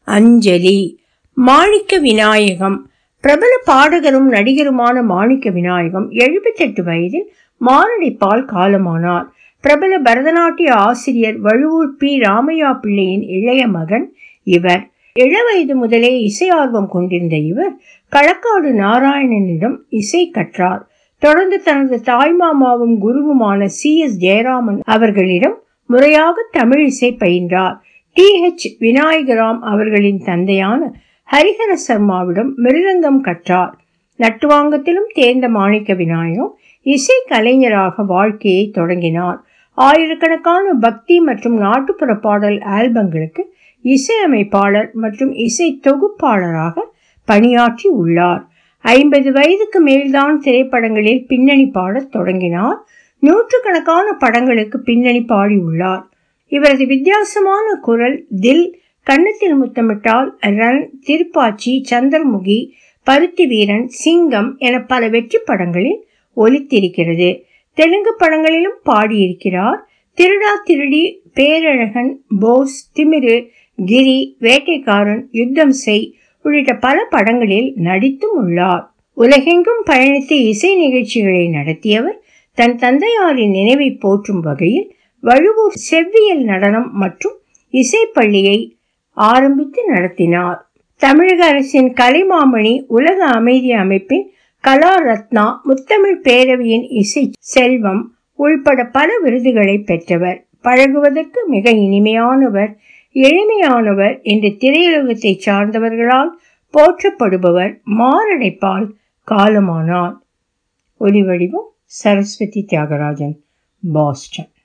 அஞ்சலி மாணிக்க விநாயகம் பிரபல பாடகரும் நடிகருமான மாணிக்க விநாயகம் எழுபத்தெட்டு வயதில் மாரடைப்பால் காலமானார் பிரபல பரதநாட்டிய ஆசிரியர் வழுவூர் பி ராமையா பிள்ளையின் இளைய மகன் இவர் இளவயது முதலே இசை ஆர்வம் கொண்டிருந்த இவர் களக்காடு நாராயணனிடம் இசை கற்றார் தொடர்ந்து தனது தாய்மாமாவும் குருவுமான சி எஸ் ஜெயராமன் அவர்களிடம் முறையாக தமிழ் இசை பயின்றார் டி ஹெச் விநாயகராம் அவர்களின் தந்தையான ஹரிஹர சர்மாவிடம் மிருதங்கம் கற்றார் நட்டுவாங்கத்திலும் தேர்ந்த மாணிக்க விநாயகம் இசை கலைஞராக வாழ்க்கையை தொடங்கினார் ஆயிரக்கணக்கான பக்தி மற்றும் நாட்டுப்புற பாடல் ஆல்பங்களுக்கு இசையமைப்பாளர் மற்றும் இசை தொகுப்பாளராக பணியாற்றி உள்ளார் ஐம்பது வயதுக்கு மேல்தான் திரைப்படங்களில் பின்னணி பாடத் தொடங்கினார் நூற்றுக்கணக்கான படங்களுக்கு பின்னணி பாடியுள்ளார் இவரது வித்தியாசமான குரல் தில் கன்னத்தில் முத்தமிட்டால் ரன் திருப்பாச்சி சந்திரமுகி பருத்தி வீரன் சிங்கம் என பல வெற்றி படங்களில் ஒலித்திருக்கிறது தெலுங்கு படங்களிலும் பாடியிருக்கிறார் திருடா திருடி பேரழகன் போஸ் திமிரு கிரி வேட்டைக்காரன் யுத்தம் செய் உள்ளிட்ட பல படங்களில் நடித்தும் உள்ளார் உலகெங்கும் பயணித்து இசை நிகழ்ச்சிகளை நடத்தியவர் தன் தந்தையாரின் நினைவை போற்றும் வகையில் வழுவூர் செவ்வியல் நடனம் மற்றும் இசைப்பள்ளியை ஆரம்பித்து நடத்தினார் தமிழக அரசின் கலைமாமணி உலக அமைதி அமைப்பின் கலா ரத்னா முத்தமிழ் பேரவையின் இசை செல்வம் உள்பட பல விருதுகளை பெற்றவர் பழகுவதற்கு மிக இனிமையானவர் எளிமையானவர் என்று திரையுலகத்தை சார்ந்தவர்களால் போற்றப்படுபவர் மாரடைப்பால் காலமானார் ஒலிவடிவம் சரஸ்வதி தியாகராஜன் பாஸ்டன்